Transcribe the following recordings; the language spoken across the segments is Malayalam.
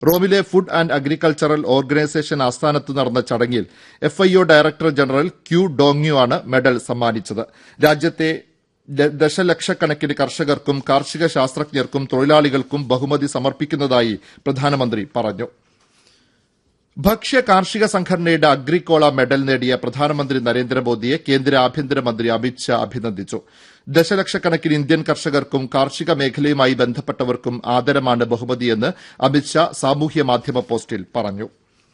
റോമിലെ ഫുഡ് ആൻഡ് അഗ്രികൾച്ചറൽ ഓർഗനൈസേഷൻ ആസ്ഥാനത്ത് നടന്ന ചടങ്ങിൽ FIO director general Qu Dongyu ആണ് മെഡൽ സമ്മാനിച്ചത് രാജ്യത്തെ ദ- ദശലക്ഷക്കണക്കിന് കർഷകർക്കും കാർഷിക ശാസ്ത്രജ്ഞർക്കും തൊഴിലാളികൾക്കും ബഹുമതി സമർപ്പിക്കുന്നതായി പ്രധാനമന്ത്രി പറഞ്ഞു ഭക്ഷ്യ കാർഷിക സംഘടനയുടെ അഗ്രിക്കോള മെഡൽ നേടിയ പ്രധാനമന്ത്രി നരേന്ദ്രമോദിയെ കേന്ദ്ര ആഭ്യന്തരമന്ത്രി അമിത്ഷാ അഭിനന്ദിച്ചു ദശലക്ഷക്കണക്കിന് ഇന്ത്യൻ കർഷകർക്കും കാർഷിക മേഖലയുമായി ബന്ധപ്പെട്ടവർക്കും ആദരമാണ് ബഹുമതിയെന്ന് അമിത്ഷാ സാമൂഹ്യ മാധ്യമ പോസ്റ്റിൽ പറഞ്ഞു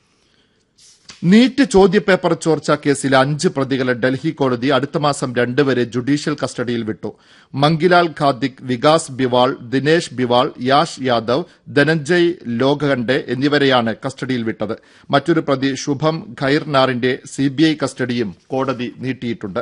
നീറ്റ് ചോദ്യപേപ്പർ ചോർച്ച കേസിൽ അഞ്ച് പ്രതികളെ ഡൽഹി കോടതി അടുത്ത മാസം രണ്ട് വരെ ജുഡീഷ്യൽ കസ്റ്റഡിയിൽ വിട്ടു മങ്കിലാൽ ഖാദിക് വികാസ് ബിവാൾ ദിനേശ് ബിവാൾ യാഷ് യാദവ് ധനഞ്ജയ് ലോഖണ്ഡെ എന്നിവരെയാണ് കസ്റ്റഡിയിൽ വിട്ടത് മറ്റൊരു പ്രതി ശുഭം ഖൈർനാറിന്റെ സിബിഐ കസ്റ്റഡിയും കോടതി നീട്ടിയിട്ടുണ്ട്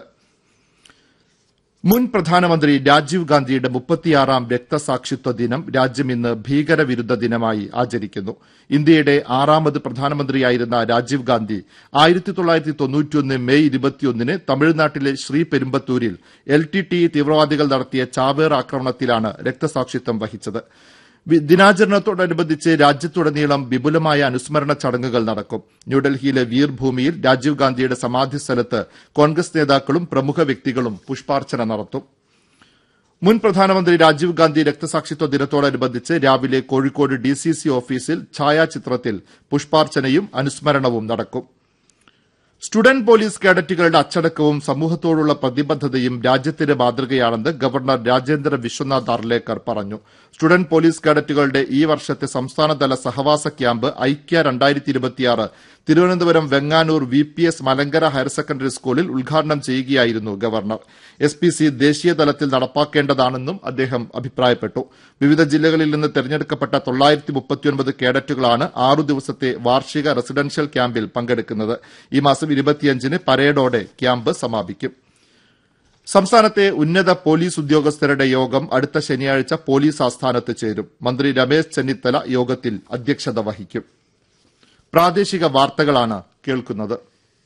മുൻ പ്രധാനമന്ത്രി രാജീവ് ഗാന്ധിയുടെ മുപ്പത്തിയാറാം രക്തസാക്ഷിത്വ ദിനം രാജ്യം ഇന്ന് ഭീകരവിരുദ്ധ ദിനമായി ആചരിക്കുന്നു ഇന്ത്യയുടെ ആറാമത് പ്രധാനമന്ത്രിയായിരുന്ന രാജീവ് ഗാന്ധി ആയിരത്തി തൊള്ളായിരത്തി തൊണ്ണൂറ്റിയൊന്ന് മെയ് ഇരുപത്തിയൊന്നിന് തമിഴ്നാട്ടിലെ ശ്രീപെരുമ്പത്തൂരിൽ എൽ ടി ടി തീവ്രവാദികൾ നടത്തിയ ചാവേർ ആക്രമണത്തിലാണ് രക്തസാക്ഷിത്വം വഹിച്ചത് വി- ദിനാചരണത്തോടനുബന്ധിച്ച് രാജ്യത്തുടനീളം വിപുലമായ അനുസ്മരണ ചടങ്ങുകൾ നടക്കും ന്യൂഡൽഹിയിലെ വീർഭൂമിയിൽ രാജീവ് ഗാന്ധിയുടെ സമാധി സ്ഥലത്ത് കോൺഗ്രസ് നേതാക്കളും പ്രമുഖ വ്യക്തികളും പുഷ്പാർച്ചന നടത്തും മുൻ പ്രധാനമന്ത്രി രാജീവ് ഗാന്ധി രക്തസാക്ഷിത്വ ദിനത്തോടനുബന്ധിച്ച് രാവിലെ കോഴിക്കോട് ഡിസിസി ഓഫീസിൽ ഛായാചിത്രത്തിൽ പുഷ്പാർച്ചനയും അനുസ്മരണവും നടക്കും സ്റ്റുഡന്റ് പോലീസ് കേഡറ്റുകളുടെ അച്ചടക്കവും സമൂഹത്തോടുള്ള പ്രതിബദ്ധതയും രാജ്യത്തിന് മാതൃകയാണെന്ന് ഗവർണർ രാജേന്ദ്ര വിശ്വനാഥ് അർലേക്കർ പറഞ്ഞു സ്റ്റുഡന്റ് പോലീസ് കേഡറ്റുകളുടെ ഈ വർഷത്തെ സംസ്ഥാനതല സഹവാസ ക്യാമ്പ് ഐക്യ രണ്ടായിരത്തി ഇരുപത്തിയാറ് Thiruvananthapuram Venganoor V P S Malankara higher secondary സ്കൂളിൽ ഉദ്ഘാടനം ചെയ്യുകയായിരുന്നു ഗവർണർ എസ് പി സി ദേശീയ തലത്തിൽ നടപ്പാക്കേണ്ടതാണെന്നും അദ്ദേഹം അഭിപ്രായപ്പെട്ടു വിവിധ ജില്ലകളിൽ നിന്ന് തെരഞ്ഞെടുക്കപ്പെട്ട തൊള്ളായിരത്തി മുപ്പത്തിയൊൻപത് കേഡറ്റുകളാണ് ആറു ദിവസത്തെ വാർഷിക റെസിഡൻഷ്യൽ ക്യാമ്പിൽ പങ്കെടുക്കുന്നത് ഈ മാസം ഇരുപത്തിയഞ്ചിന് പരേഡോടെ ക്യാമ്പ് സമാപിക്കും സംസ്ഥാനത്തെ ഉന്നത പോലീസ് ഉദ്യോഗസ്ഥരുടെ യോഗം അടുത്ത ശനിയാഴ്ച പോലീസ് ആസ്ഥാനത്ത് ചേരും മന്ത്രി രമേശ് ചെന്നിത്തല യോഗത്തിൽ അധ്യക്ഷത വഹിക്കും പ്രാദേശിക വാർത്തകളാണ് കേൾക്കുന്നത്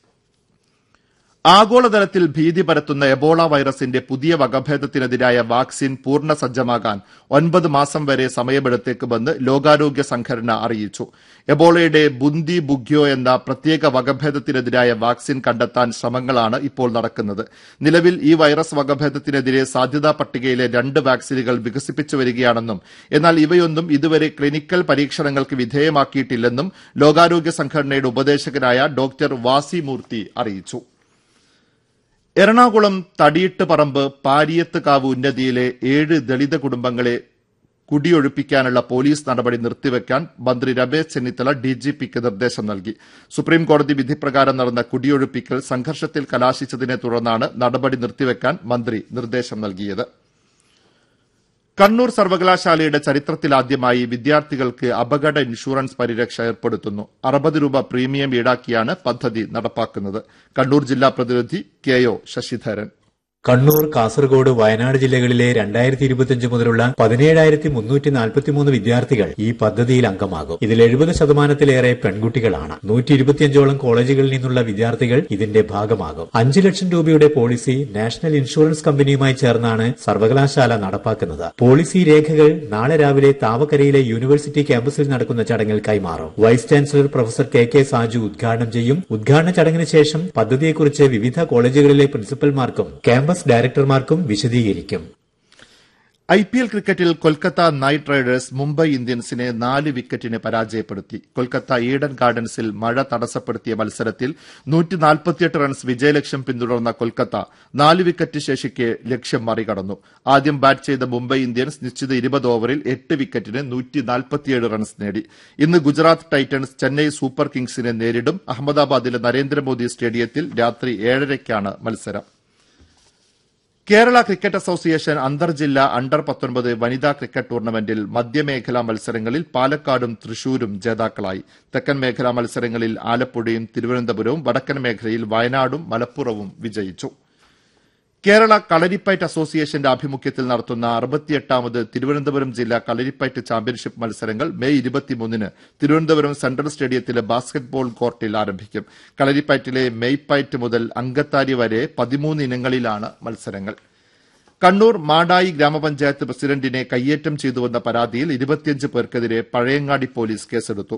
ആഗോളതലത്തിൽ ഭീതി പരത്തുന്ന എബോള വൈറസിന്റെ പുതിയ വകഭേദത്തിനെതിരായ വാക്സിൻ പൂർണ്ണ സജ്ജമാകാൻ ഒൻപത് മാസം വരെ സമയമെടുത്തേക്കുമെന്ന് ലോകാരോഗ്യ സംഘടന അറിയിച്ചു എബോളയുടെ ബുന്തി ബുഗ്യോ എന്ന പ്രത്യേക വകഭേദത്തിനെതിരായ വാക്സിൻ കണ്ടെത്താൻ ശ്രമങ്ങളാണ് ഇപ്പോൾ നടക്കുന്നത് നിലവിൽ ഈ വൈറസ് വകഭേദത്തിനെതിരെ സാധ്യതാ പട്ടികയിലെ രണ്ട് വാക്സിനുകൾ വികസിപ്പിച്ചു വരികയാണെന്നും എന്നാൽ ഇവയൊന്നും ഇതുവരെ ക്ലിനിക്കൽ പരീക്ഷണങ്ങൾക്ക് വിധേയമാക്കിയിട്ടില്ലെന്നും ലോകാരോഗ്യ സംഘടനയുടെ ഉപദേശകനായ ഡോക്ടർ വാസി മൂർത്തി അറിയിച്ചു എറണാകുളം തടിയിട്ട് പറമ്പ് പാരിയത്തുകാവ് ഉന്നതിയിലെ ഏഴ് ദളിത് കുടുംബങ്ങളെ കുടിയൊഴിപ്പിക്കാനുള്ള പോലീസ് നടപടി നിർത്തിവെക്കാൻ മന്ത്രി രമേശ് ചെന്നിത്തല ഡിജിപിക്ക് നിർദ്ദേശം നൽകി സുപ്രീം കോടതി വിധിപ്രകാരം നടന്ന കുടിയൊഴിപ്പിക്കൽ സംഘർഷത്തിൽ കലാശിച്ചതിനെ തുടർന്നാണ് നടപടി നിർത്തിവെക്കാൻ മന്ത്രി നിർദ്ദേശം നൽകിയത് കണ്ണൂർ സർവകലാശാലയുടെ ചരിത്രത്തിലാദ്യമായി വിദ്യാർത്ഥികൾക്ക് അപകട ഇൻഷുറൻസ് പരിരക്ഷ ഏർപ്പെടുത്തുന്നു അറുപത് രൂപ പ്രീമിയം ഈടാക്കിയാണ് പദ്ധതി നടപ്പാക്കുന്നത് കണ്ണൂർ ജില്ലാ പ്രതിനിധി കെ ഒ ശശിധരൻ കണ്ണൂർ കാസർഗോഡ് വയനാട് ജില്ലകളിലെ രണ്ടായിരത്തി ഇരുപത്തിയഞ്ച് മുതലുള്ള പതിനേഴായിരത്തി മുന്നൂറ്റി നാൽപ്പത്തിമൂന്ന് വിദ്യാർത്ഥികൾ ഈ പദ്ധതിയിൽ അംഗമാകും ഇതിൽ എഴുപത് ശതമാനത്തിലേറെ പെൺകുട്ടികളാണ് നൂറ്റി ഇരുപത്തിയഞ്ചോളം കോളേജുകളിൽ നിന്നുള്ള വിദ്യാർത്ഥികൾ ഇതിന്റെ ഭാഗമാകും അഞ്ച് ലക്ഷം രൂപയുടെ പോളിസി നാഷണൽ ഇൻഷുറൻസ് കമ്പനിയുമായി ചേർന്നാണ് സർവകലാശാല നടപ്പാക്കുന്നത് പോളിസി രേഖകൾ നാളെ രാവിലെ താവക്കരയിലെ യൂണിവേഴ്സിറ്റി ക്യാമ്പസിൽ നടക്കുന്ന ചടങ്ങിൽ കൈമാറും vice chancellor professor K K Saju ഉദ്ഘാടനം ചെയ്യും ഉദ്ഘാടന ചടങ്ങിന് ശേഷം പദ്ധതിയെക്കുറിച്ച് വിവിധ കോളേജുകളിലെ പ്രിൻസിപ്പൽമാർക്കും ക്യാമ്പസ് ഡയറക്ടർമാർക്കും വിശദീകരിക്കും ഐ പി എൽ ക്രിക്കറ്റിൽ കൊൽക്കത്ത നൈറ്റ് റൈഡേഴ്സ് മുംബൈ ഇന്ത്യൻസിനെ നാല് വിക്കറ്റിന് പരാജയപ്പെടുത്തി കൊൽക്കത്ത ഈഡൻ ഗാർഡൻസിൽ മഴ തടസ്സപ്പെടുത്തിയ മത്സരത്തിൽ റൺസ് വിജയലക്ഷ്യം പിന്തുടർന്ന കൊൽക്കത്ത നാല് വിക്കറ്റ് ശേഷിക്കെ ലക്ഷ്യം മറികടന്നു ആദ്യം ബാറ്റ് ചെയ്ത മുംബൈ ഇന്ത്യൻസ് നിശ്ചിത ഇരുപത് ഓവറിൽ എട്ട് വിക്കറ്റിന് റൺസ് നേടി ഇന്ന് ഗുജറാത്ത് ടൈറ്റൻസ് ചെന്നൈ സൂപ്പർ കിങ്സിനെ നേരിടും അഹമ്മദാബാദിലെ നരേന്ദ്രമോദി സ്റ്റേഡിയത്തിൽ രാത്രി ഏഴരയ്ക്കാണ് മത്സരം കേരള ക്രിക്കറ്റ് അസോസിയേഷൻ അന്തർജില്ലാ അണ്ടർ പത്തൊൻപത് വനിതാ ക്രിക്കറ്റ് ടൂർണമെന്റിൽ മധ്യമേഖലാ മത്സരങ്ങളിൽ പാലക്കാടും തൃശൂരും ജേതാക്കളായി തെക്കൻ മേഖലാ മത്സരങ്ങളിൽ ആലപ്പുഴയും തിരുവനന്തപുരവും വടക്കൻ മേഖലയിൽ വയനാടും മലപ്പുറവും വിജയിച്ചു കേരള കളരിപ്പയറ്റ് അസോസിയേഷന്റെ ആഭിമുഖ്യത്തിൽ നടത്തുന്ന അറുപത്തിയെട്ടാമത് തിരുവനന്തപുരം ജില്ലാ കളരിപ്പയറ്റ് ചാമ്പ്യൻഷിപ്പ് മത്സരങ്ങൾ മെയ് ഇരുപത്തിമൂന്നിന് തിരുവനന്തപുരം സെൻട്രൽ സ്റ്റേഡിയത്തിലെ ബാസ്കറ്റ്ബോൾ കോർട്ടിൽ ആരംഭിക്കും കളരിപ്പയറ്റിലെ മെയ്പയറ്റ് മുതൽ അങ്കത്താരി വരെ പതിമൂന്ന് ഇനങ്ങളിലാണ് മത്സരങ്ങൾ കണ്ണൂർ മാടായി ഗ്രാമപഞ്ചായത്ത് പ്രസിഡന്റിനെ കയ്യേറ്റം ചെയ്തുവെന്ന പരാതിയിൽ ഇരുപത്തിയഞ്ച് പേർക്കെതിരെ പഴയങ്ങാടി പോലീസ് കേസെടുത്തു